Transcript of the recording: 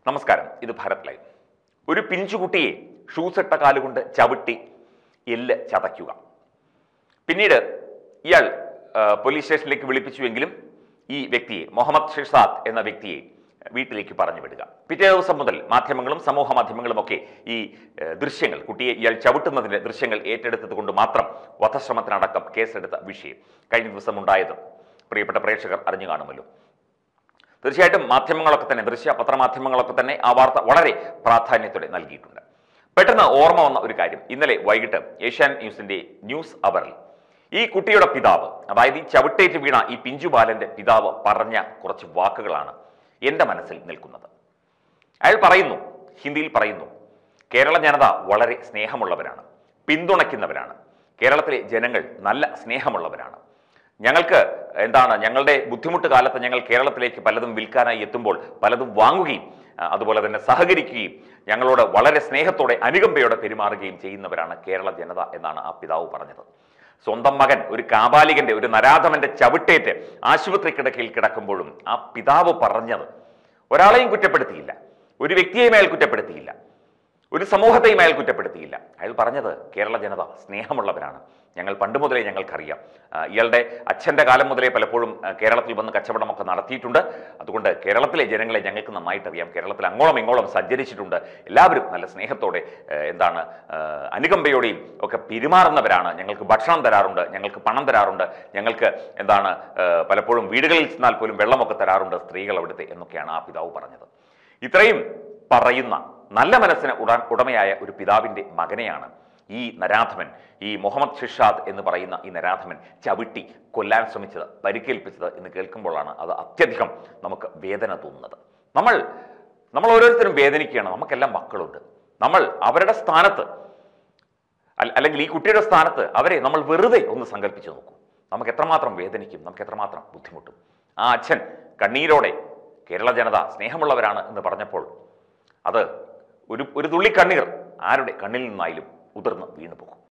നമസ്കാരം ഇത് ഭാരത് ലൈവ് ഒരു പിഞ്ചുകുട്ടിയെ ഷൂസ് ഇട്ട കാലുകൊണ്ട് ചവിട്ടി എല്ല് ചതയ്ക്കുക പിന്നീട് ഇയാൾ ആ, പോലീസ് സ്റ്റേഷനിലേക്ക് വിളിപ്പിച്ചുവെങ്കിലും ഈ വ്യക്തിയെ മുഹമ്മദ് ഷിർസാദ് എന്ന വ്യക്തിയെ വീട്ടിലേക്ക് പറഞ്ഞു വിടുക പിറ്റേ ദിവസം മുതൽ മാധ്യമങ്ങളും സമൂഹ മാധ്യമങ്ങളും ഒക്കെ ഈ ഏ, ദൃശ്യങ്ങൾ കുട്ടിയെ ഇയാൾ ചവിട്ടുന്നതിന്റെ ദൃശ്യങ്ങൾ ഏറ്റെടുത്തത് കൊണ്ട് മാത്രം വധശ്രമത്തിനടക്കം കേസെടുത്ത വിഷയം കഴിഞ്ഞ ദിവസം ഉണ്ടായത് പ്രിയപ്പെട്ട പ്രേക്ഷകർ അറിഞ്ഞു കാണുമല്ലോ തീർച്ചയായിട്ടും മാധ്യമങ്ങളൊക്കെ തന്നെ ദൃശ്യ പത്രമാധ്യമങ്ങളൊക്കെ തന്നെ ആ വാർത്ത വളരെ പ്രാധാന്യത്തോടെ നൽകിയിട്ടുണ്ട് പെട്ടെന്ന് ഓർമ്മ വന്ന ഒരു കാര്യം ഇന്നലെ വൈകിട്ട് ഏഷ്യാൻ ന്യൂസിന്റെ ന്യൂസ് അവറിൽ ഈ കുട്ടിയുടെ പിതാവ് അതായത് ഈ ചവിട്ടേറ്റ് വീണ ഈ പിഞ്ചു ബാലന്റെ പിതാവ് പറഞ്ഞ കുറച്ച് വാക്കുകളാണ് എൻ്റെ മനസ്സിൽ നിൽക്കുന്നത് അയാൾ പറയുന്നു ഹിന്ദിയിൽ പറയുന്നു കേരള ജനത വളരെ സ്നേഹമുള്ളവരാണ് പിന്തുണയ്ക്കുന്നവരാണ് കേരളത്തിലെ ജനങ്ങൾ നല്ല സ്നേഹമുള്ളവരാണ് ഞങ്ങൾക്ക് എന്താണ് ഞങ്ങളുടെ ബുദ്ധിമുട്ട് കാലത്ത് ഞങ്ങൾ കേരളത്തിലേക്ക് പലതും വിൽക്കാനായി എത്തുമ്പോൾ പലതും വാങ്ങുകയും ആ, അതുപോലെ തന്നെ സഹകരിക്കുകയും ഞങ്ങളോട് വളരെ സ്നേഹത്തോടെ അനുകമ്പയോടെ പെരുമാറുകയും ചെയ്യുന്നവരാണ് കേരള ജനത എന്നാണ് ആ പിതാവ് പറഞ്ഞത് സ്വന്തം മകൻ ഒരു കാബാലികന്റെ ഒരു നരാധമന്റെ ചവിട്ടേറ്റ് ആശുപത്രി കിടക്കയിൽ കിടക്കുമ്പോഴും ആ പിതാവ് പറഞ്ഞത് ഒരാളെയും കുറ്റപ്പെടുത്തിയില്ല ഒരു വ്യക്തിയെയും അയാൾ കുറ്റപ്പെടുത്തിയില്ല ഒരു സമൂഹത്തെയും അയാൾ കുറ്റപ്പെടുത്തിയില്ല അയാൾ പറഞ്ഞത് കേരള ജനത സ്നേഹമുള്ളവരാണ് ഞങ്ങൾ പണ്ട് മുതലേ ഞങ്ങൾക്കറിയാം ആ, ഇയാളുടെ അച്ഛൻ്റെ കാലം മുതലേ പലപ്പോഴും ആ, കേരളത്തിൽ വന്ന് കച്ചവടമൊക്കെ നടത്തിയിട്ടുണ്ട് അതുകൊണ്ട് കേരളത്തിലെ ജനങ്ങളെ ഞങ്ങൾക്ക് നന്നായിട്ട് അറിയാം കേരളത്തിൽ അങ്ങോളം ഇങ്ങോളം സഞ്ചരിച്ചിട്ടുണ്ട് എല്ലാവരും നല്ല സ്നേഹത്തോടെ ആ, എന്താണ് ആ, അനുകമ്പയോടെയും ഒക്കെ പെരുമാറുന്നവരാണ് ഞങ്ങൾക്ക് ഭക്ഷണം തരാറുണ്ട് ഞങ്ങൾക്ക് പണം തരാറുണ്ട് ഞങ്ങൾക്ക് എന്താണ് ആ, പലപ്പോഴും വീടുകളിൽ ചെന്നാൽ പോലും വെള്ളമൊക്കെ തരാറുണ്ട് സ്ത്രീകൾ അവിടുത്തെ എന്നൊക്കെയാണ് ആ പിതാവ് പറഞ്ഞത് ഇത്രയും പറയുന്ന നല്ല മനസ്സിന് ഉട ഉടമയായ ഒരു പിതാവിൻ്റെ മകനെയാണ് ഈ നരാധമൻ ഈ മുഹമ്മദ് ഷിഷാദ് എന്ന് പറയുന്ന ഈ നരാധമൻ ചവിട്ടി കൊല്ലാൻ ശ്രമിച്ചത് പരിക്കേൽപ്പിച്ചത് എന്ന് കേൾക്കുമ്പോഴാണ് അത് അത്യധികം നമുക്ക് വേദന തോന്നുന്നത് നമ്മൾ നമ്മൾ ഓരോരുത്തരും വേദനിക്കുകയാണ് നമുക്കെല്ലാം മക്കളുണ്ട് നമ്മൾ അവരുടെ സ്ഥാനത്ത് അല്ല- അല്ലെങ്കിൽ ഈ കുട്ടിയുടെ സ്ഥാനത്ത് അവരെ നമ്മൾ വെറുതെ ഒന്ന് സങ്കല്പിച്ച് നോക്കൂ നമുക്ക് എത്രമാത്രം വേദനിക്കും നമുക്ക് എത്രമാത്രം ബുദ്ധിമുട്ടും ആ അച്ഛൻ കണ്ണീരോടെ കേരള ജനത സ്നേഹമുള്ളവരാണ് എന്ന് പറഞ്ഞപ്പോൾ അത് ഒരു ഒരു തുള്ളി കണ്ണീർ ആരുടെ കണ്ണിൽ നിന്നായാലും ഉതിർന്ന് വീണു പോകും